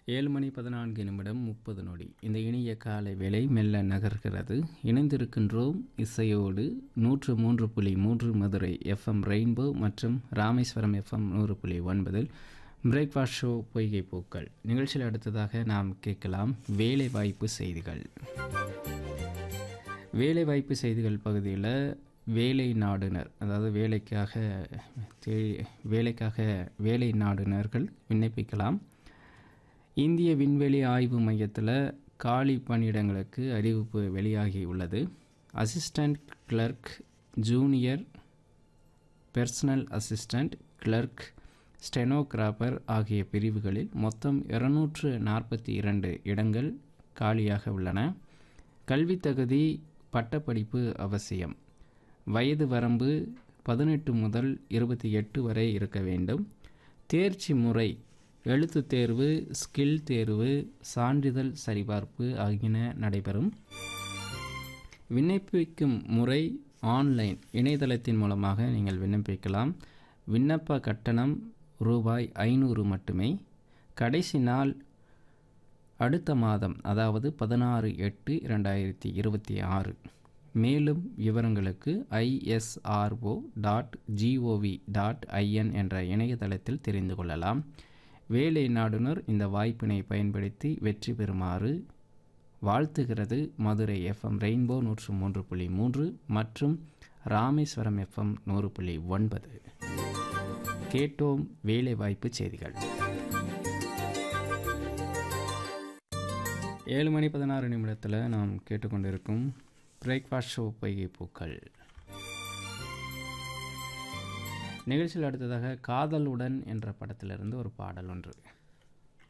ஏழு மணி பதினான்கு நிமிடம் முப்பது நொடி இந்த இனிய காலை வேளை மெல்ல நகர்கிறது இணைந்திருக்கின்றோம் இசையோடு நூற்று மூன்று புள்ளி மூன்று மதுரை எஃப்எம் ரெயின்போ மற்றும் ராமேஸ்வரம் எஃப்எம் நூறு புள்ளி ஒன்பதில் பிரேக்ஃபாஸ்ட் ஷோ பொய்கை பூக்கள் நிகழ்ச்சியில் அடுத்ததாக நாம் கேட்கலாம் வேலை வாய்ப்பு செய்திகள் வேலை வாய்ப்பு செய்திகள் பகுதியில் வேலை நாடுனர் அதாவது வேலைக்காக தே- வேலைக்காக வேலை நாடுனர்கள் விண்ணப்பிக்கலாம் இந்திய விண்வெளி ஆய்வு மையத்தில் காலி பணியிடங்களுக்கு அறிவிப்பு வெளியாகி உள்ளது assistant clerk junior personal assistant clerk stenographer ஆகிய பிரிவுகளில் மொத்தம் இருநூற்று நாற்பத்தி இரண்டு இடங்கள் காலியாக உள்ளன கல்வித் தகுதி பட்டப்படிப்பு அவசியம் வயது வரம்பு பதினெட்டு முதல் இருபத்தி எட்டு வரை இருக்க வேண்டும் தேர்ச்சி முறை எழுத்துத் தேர்வு ஸ்கில் தேர்வு சான்றிதழ் சரிபார்ப்பு ஆகியன நடைபெறும் விண்ணப்பிக்கும் முறை ஆன்லைன் இணையதளத்தின் மூலமாக நீங்கள் விண்ணப்பிக்கலாம் விண்ணப்ப கட்டணம் ரூபாய் ஐநூறு மட்டுமே கடைசி நாள் அடுத்த மாதம் அதாவது பதினாறு எட்டு இரண்டாயிரத்தி இருபத்தி ஆறு மேலும் விவரங்களுக்கு I S R O dot G O V dot I N என்ற இணையதளத்தில் தெரிந்து கொள்ளலாம் வேலை நாடுனர் இந்த வாய்ப்பினை பயன்படுத்தி வெற்றி பெறுமாறு வாழ்த்துகிறது மதுரை எஃப்எம் ரெயின்போ நூற்று மூன்று புள்ளி மூன்று மற்றும் ராமேஸ்வரம் எஃப்எம் நூறு புள்ளி ஒன்பது கேட்டோம் வேலைவாய்ப்பு செய்திகள் ஏழு மணி பதினாறு நிமிடத்தில் நாம் கேட்டுக்கொண்டிருக்கும் பிரேக்ஃபாஸ்ட் ஷோ பொய்கை பூக்கள் நிகழ்ச்சியில் அடுத்ததாக காதலுடன் என்ற படத்திலிருந்து ஒரு பாடல் ஒன்று